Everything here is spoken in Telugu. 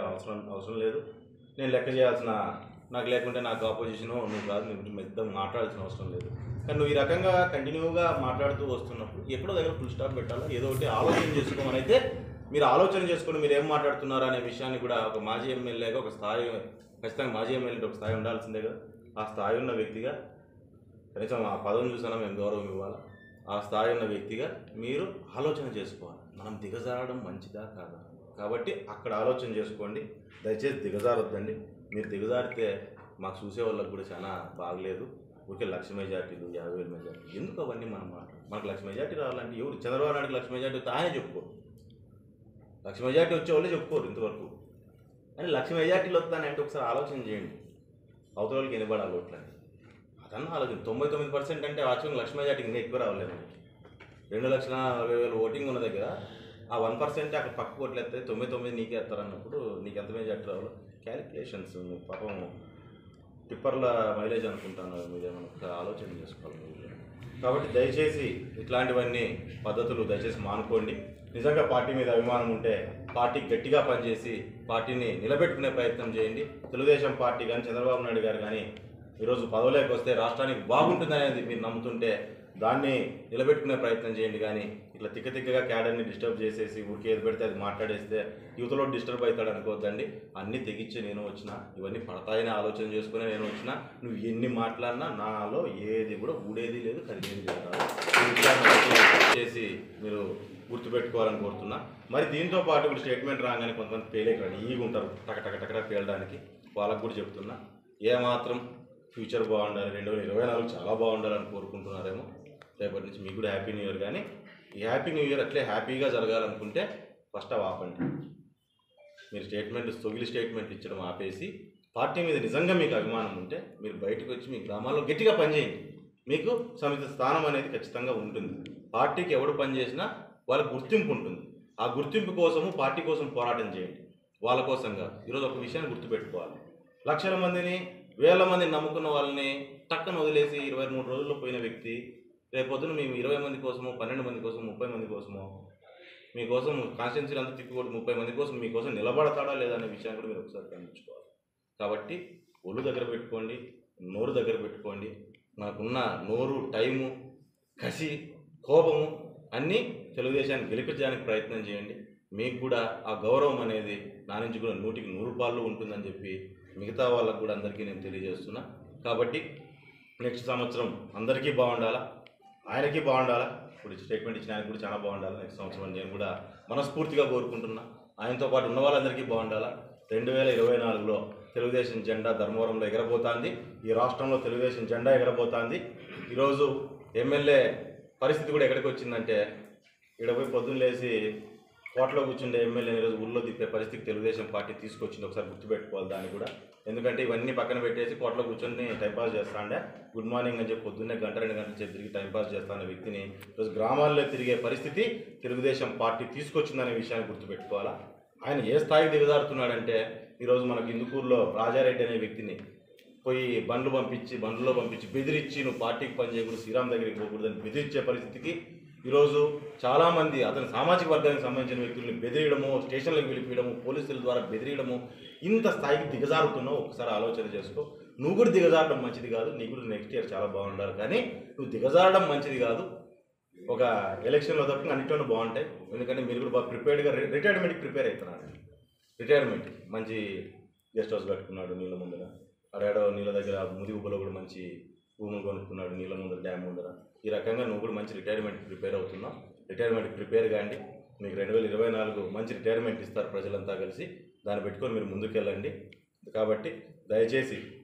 అవసరం అవసరం లేదు నేను లెక్క చేయాల్సిన నాకు లేకుంటే నాకు ఆపోజిషను నువ్వు కాదు నువ్వు పెద్ద మాట్లాడాల్సిన అవసరం లేదు కానీ నువ్వు ఈ రకంగా కంటిన్యూగా మాట్లాడుతూ వస్తున్నప్పుడు ఎక్కడో దగ్గర ఫుల్ స్టాప్ పెట్టాలా ఏదో ఒకటి ఆలోచన చేసుకోమని అయితే మీరు ఆలోచన చేసుకుని మీరు ఏం మాట్లాడుతున్నారు అనే విషయాన్ని కూడా ఒక మాజీ ఎమ్మెల్యేగా ఒక స్థాయి ఖచ్చితంగా మాజీ ఎమ్మెల్యే ఒక స్థాయి ఉండాల్సిందే కదా ఆ స్థాయి ఉన్న వ్యక్తిగా కనీసం ఆ పదవిని చూసినా మేము గౌరవం ఇవ్వాలి ఆ స్థాయి ఉన్న వ్యక్తిగా మీరు ఆలోచన చేసుకోవాలి మనం దిగజారడం మంచిదా కాదా కాబట్టి అక్కడ ఆలోచన చేసుకోండి దయచేసి దిగజారొద్దండి మీరు దిగజారితే మాకు చూసే వాళ్ళకి కూడా చాలా బాగలేదు ఊరికే లక్ష మెజార్టీలు యాభై వేల మెజార్టీలు ఎందుకు అవన్నీ మనం మాట మనకు లక్ష మెజార్టీ రావాలంటే ఎవరు చంద్రబాబు నాయుడుకి లక్ష మెజార్టీ వస్తే ఆయనే చెప్పుకోరు లక్ష మెజార్టీ వచ్చే వాళ్ళే చెప్పుకోరు ఇంతవరకు అని లక్ష మెజార్టీలు వస్తానంటే ఒకసారి ఆలోచన చేయండి అవతల వాళ్ళకి ఎనబడాలి ఓట్లని అదన్నా ఆలోచన తొంభై తొమ్మిది పర్సెంట్ అంటే వాస్తవంగా లక్ష మెజార్టీకి ఇంకా ఎక్కువ రావలేదు రెండు లక్షల నలభై వేలు ఓటింగ్ ఉన్న దగ్గర ఆ వన్ పర్సెంట్ అక్కడ పక్క ఓట్లు ఎత్తే తొంభై తొమ్మిది నీకే ఎత్తారన్నప్పుడు నీకు ఎంత మెజార్టీ రావాలో క్యాలిక్యులేషన్స్ పాపం టిప్పర్ల మైలేజ్ అనుకుంటాను మీరు ఏమైనా ఒకసారి ఆలోచన చేసుకోవాలి మీరు. కాబట్టి దయచేసి ఇట్లాంటివన్నీ పద్ధతులు దయచేసి మానుకోండి నిజంగా పార్టీ మీద అభిమానం ఉంటే పార్టీ గట్టిగా పనిచేసి పార్టీని నిలబెట్టుకునే ప్రయత్నం చేయండి తెలుగుదేశం పార్టీ కానీ చంద్రబాబు నాయుడు గారు కానీ ఈరోజు పదవులోకి వస్తే రాష్ట్రానికి బాగుంటుందనేది మీరు నమ్ముతుంటే దాన్ని నిలబెట్టుకునే ప్రయత్నం చేయండి కానీ ఇట్లా తిక్క తిక్కగా క్యాడర్ని డిస్టర్బ్ చేసేసి ఊరికే ఏది పెడితే అది మాట్లాడేస్తే యువతలో డిస్టర్బ్ అవుతాడు అనుకోవద్దండి అన్నీ తెగించి నేను వచ్చిన ఇవన్నీ పడతాయని ఆలోచన చేసుకుని నేను వచ్చిన నువ్వు ఎన్ని మాట్లాడినా నాలో ఏది కూడా ఊడేది లేదు కరిగేది లేదు ఈ విషయాన్ని చేసి మీరు గుర్తుపెట్టుకోవాలని కోరుతున్నా మరి దీంతో పాటు ఇప్పుడు స్టేట్మెంట్ రాగానే కొంతమంది పేలేక రెడీగా ఉంటారు టక టక టక పేలడానికి వాళ్ళకు కూడా చెప్తున్నా ఏమాత్రం ఫ్యూచర్ బాగుండాలి రెండు వేల ఇరవై నాలుగు చాలా బాగుండాలని కోరుకుంటున్నారేమో రేపటి నుంచి మీకు కూడా హ్యాపీ న్యూ ఇయర్ కానీ ఈ హ్యాపీ న్యూ ఇయర్ అట్లే హ్యాపీగా జరగాలనుకుంటే ఫస్ట్ అవి ఆపండి మీరు స్టేట్మెంట్ సొగిలి స్టేట్మెంట్లు ఇచ్చడం ఆపేసి పార్టీ మీద నిజంగా మీకు అభిమానం ఉంటే మీరు బయటకు వచ్చి మీ గ్రామాల్లో గట్టిగా పనిచేయండి మీకు సమిత స్థానం అనేది ఖచ్చితంగా ఉంటుంది పార్టీకి ఎవడు పనిచేసినా వాళ్ళకి గుర్తింపు ఉంటుంది ఆ గుర్తింపు కోసము పార్టీ కోసం పోరాటం చేయండి వాళ్ళ కోసంగా ఈరోజు ఒక విషయాన్ని గుర్తుపెట్టుకోవాలి లక్షల మందిని వేల మందిని నమ్ముకున్న వాళ్ళని టక్కన వదిలేసి ఇరవై మూడు రోజుల్లో పోయిన వ్యక్తి రేపొద్దున మేము ఇరవై మంది కోసమో పన్నెండు మంది కోసం ముప్పై మంది కోసమో మీకోసం కాన్స్టిట్యున్సీలు అంతా తిప్పికొట్టి ముప్పై మంది కోసం మీకోసం నిలబడతాడా లేదా అనే విషయాన్ని కూడా మీరు ఒకసారి గమనించుకోవాలి కాబట్టి ఒళ్ళు దగ్గర పెట్టుకోండి నోరు దగ్గర పెట్టుకోండి నాకున్న నోరు టైము కసి కోపము అన్నీ తెలుగుదేశాన్ని గెలిపించడానికి ప్రయత్నం చేయండి మీకు కూడా ఆ గౌరవం అనేది నా నుంచి కూడా నూటికి నూరు పాళ్ళు ఉంటుందని చెప్పి మిగతా వాళ్ళకు కూడా అందరికీ నేను తెలియజేస్తున్నా కాబట్టి నెక్స్ట్ సంవత్సరం అందరికీ బాగుండాలా ఆయనకి బాగుండాలా ఇప్పుడు స్టేట్మెంట్ ఇచ్చిన ఆయనకు కూడా చాలా బాగుండాలి నెక్స్ట్ సంవత్సరం నేను కూడా మనస్ఫూర్తిగా కోరుకుంటున్నా ఆయనతో పాటు ఉన్న వాళ్ళందరికీ బాగుండాలా రెండు వేల ఇరవై నాలుగులో తెలుగుదేశం జెండా ధర్మవరంలో ఎగరబోతాంది ఈ రాష్ట్రంలో తెలుగుదేశం జెండా ఎగరబోతాంది ఈరోజు ఎమ్మెల్యే పరిస్థితి కూడా ఎక్కడికి వచ్చిందంటే ఇక్కడ పోయి పొద్దున్న లేచి కోటలో కూర్చుండే ఎమ్మెల్యే ఈరోజు ఊళ్ళో తిప్పే పరిస్థితి తెలుగుదేశం పార్టీ తీసుకొచ్చింది ఒకసారి గుర్తుపెట్టుకోవాలి దాన్ని కూడా ఎందుకంటే ఇవన్నీ పక్కన పెట్టేసి కోటలో కూర్చొని టైంపాస్ చేస్తాండే గుడ్ మార్నింగ్ అని చెప్పి పొద్దున్నే గంట రెండు గంటల సేపు తిరిగి టైంపాస్ చేస్తాన్న వ్యక్తిని ఈరోజు గ్రామాల్లో తిరిగే పరిస్థితి తెలుగుదేశం పార్టీ తీసుకొచ్చిందనే విషయాన్ని గుర్తుపెట్టుకోవాలా ఆయన ఏ స్థాయికి దిగజారుతున్నాడంటే ఈరోజు మనకు ఇందుకూరులో రాజారెడ్డి అనే వ్యక్తిని పోయి బండ్లు పంపించి బండ్లలో పంపించి బెదిరించి నువ్వు పార్టీకి పని చేయకూడదు శ్రీరామ్ దగ్గరికి పోకూడదని బెదిరించే పరిస్థితికి ఈరోజు చాలామంది అతని సామాజిక వర్గానికి సంబంధించిన వ్యక్తుల్ని బెదిరియడము స్టేషన్లకు పిలిపించడము పోలీసుల ద్వారా బెదిరియడము ఇంత స్థాయికి దిగజారుతున్నావు ఒకసారి ఆలోచన చేసుకో నువ్వు కూడా దిగజారడం మంచిది కాదు నీకు కూడా నెక్స్ట్ ఇయర్ చాలా బాగుండాలి కానీ నువ్వు దిగజారడం మంచిది కాదు ఒక ఎలక్షన్లో తప్ప అన్నింటిలో బాగుంటాయి ఎందుకంటే మీరు కూడా బాగా ప్రిపేర్డ్గా రిటైర్మెంట్కి ప్రిపేర్ అవుతున్నారు రిటైర్మెంట్ మంచి గెస్ట్ హౌస్ కట్టుకున్నాడు నీళ్ళ ముందర అరేడో నీళ్ళ దగ్గర ముదిగుబ్బలో కూడా మంచి భూములు కొనుక్కున్నాడు నీళ్ళ ముందర డ్యామ్ ముందర ఈ రకంగా నువ్వు కూడా మంచి రిటైర్మెంట్ ప్రిపేర్ అవుతున్నావు రిటైర్మెంట్ ప్రిపేర్ కాండి మీకు రెండు వేల ఇరవై నాలుగు మంచి రిటైర్మెంట్ ఇస్తారు ప్రజలంతా కలిసి దాన్ని పెట్టుకొని మీరు ముందుకెళ్ళండి కాబట్టి దయచేసి